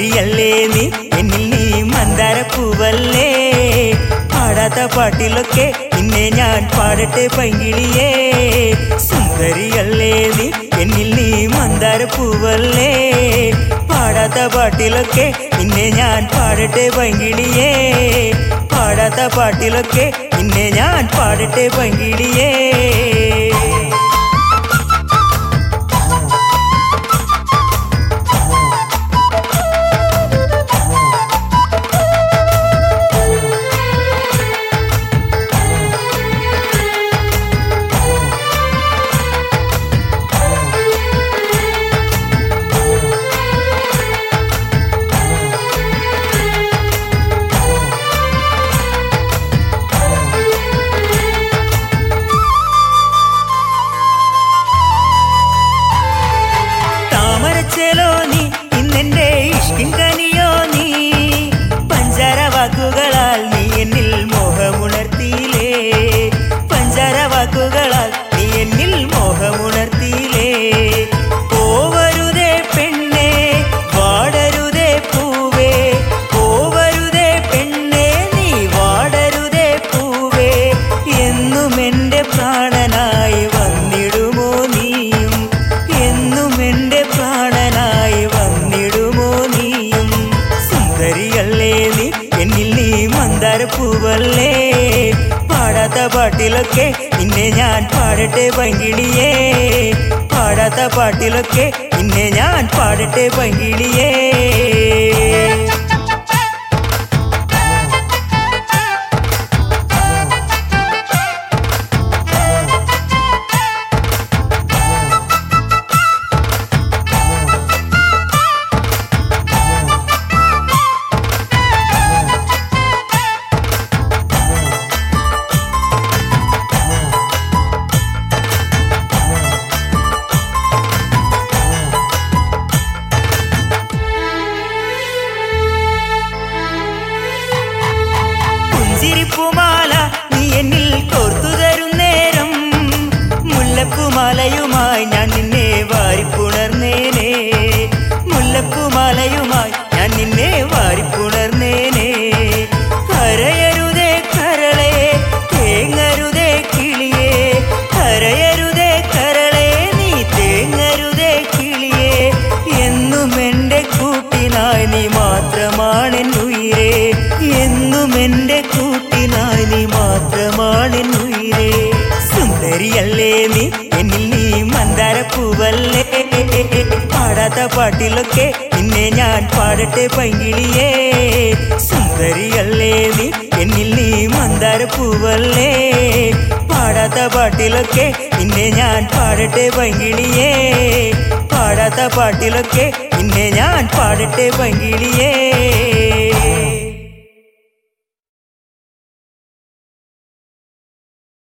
സുന്ദരിയല്ലേ നീ എന്നിൽ നീ മന്ദാരപ്പൂവല്ലേ പാടാത്ത പാട്ടിലൊക്കെ നിന്നെ ഞാൻ പാടട്ടെ പൈങ്കിളിയേ സുന്ദരിയല്ലേ നീ എന്നിൽ നീ മന്ദാരപ്പൂവല്ലേ പാടാത്ത പാട്ടിലൊക്കെ നിന്നെ ഞാൻ പാടട്ടെ പൈങ്കിളിയേ പാടാത്ത പാട്ടിലൊക്കെ നിന്നെ ഞാൻ പാടട്ടെ പൈങ്കിളിയേ താമരച്ചേലോ നീ ഇന്നെന്റെ ഇഷ്കിൻ കനിയോ നീ പഞ്ചാര വാക്കുകളാൽ നീ എന്നിൽ മോഹമുണർത്തിയിലേ പഞ്ചാര വാക്കുകളാൽ നീ എന്നിൽ മോഹമുണർത്തിയിലേ പോവരുതേ പെണ്ണേ വാടരുതേ പൂവേ പോവരുതേ പെണ്ണേ നീ വാടരുതേ പൂവേ എന്നും എന്റെ പ്രാണനായി വന്നിടുമോ നീയും എന്നും എന്റെ പ്രാണനായി വന്നിടുമോ നീയും സുന്ദരിയല്ലേ നീ എന്നിൽ നീ മന്ദാരപ്പൂവല്ലേ പാടാത്ത പാട്ടിലൊക്കെ നിന്നെ ഞാൻ പാടട്ടെ പങ്കിളിയേ പാടാത്ത പാട്ടിലൊക്കെ നിന്നെ ഞാൻ പാടട്ടെ പങ്കിളിയേ പുഞ്ചിരിപ്പുമാല നീ എന്നിൽ കോർത്തു തരും നേരം മുല്ലപ്പുമാലയുമായി ഞാൻ നിന്നെ വാരിപ്പുണർന്നേനെ മുല്ലപ്പുമാലയുമായി ഞാൻ നിന്നെ വാരിപ്പുണർന്നേനെ കരയരുതേ കരളെ തേങ്ങരുതേ കിളിയേ കരയരുതേ കരളെ നീ തേങ്ങരുതേ കിളിയേ എന്നും എന്റെ കൂട്ടിനായി നീ മാത്രമാണെന്നുയിരേ എന്നും എന്റെ കൂട്ടിനായി നീ മാത്രമാണെന്നുയിരേ സുന്ദരിയല്ലേ നീ എന്നിൽ നീ മന്ദാരപ്പൂവല്ലേ പാടാത്ത പാട്ടിലൊക്കെ നിന്നെ ഞാൻ പാടട്ടെ പൈങ്കിളിയേ സുന്ദരിയല്ലേ നീ എന്നിൽ നീ മന്ദാരപ്പൂവല്ലേ പാടാത്ത പാട്ടിലൊക്കെ നിന്നെ ഞാൻ പാടട്ടെ പൈങ്കിളിയേ പാടാത്ത പാട്ടിലൊക്കെ നിന്നെ ഞാൻ പാടട്ടെ പൈങ്കിളിയേ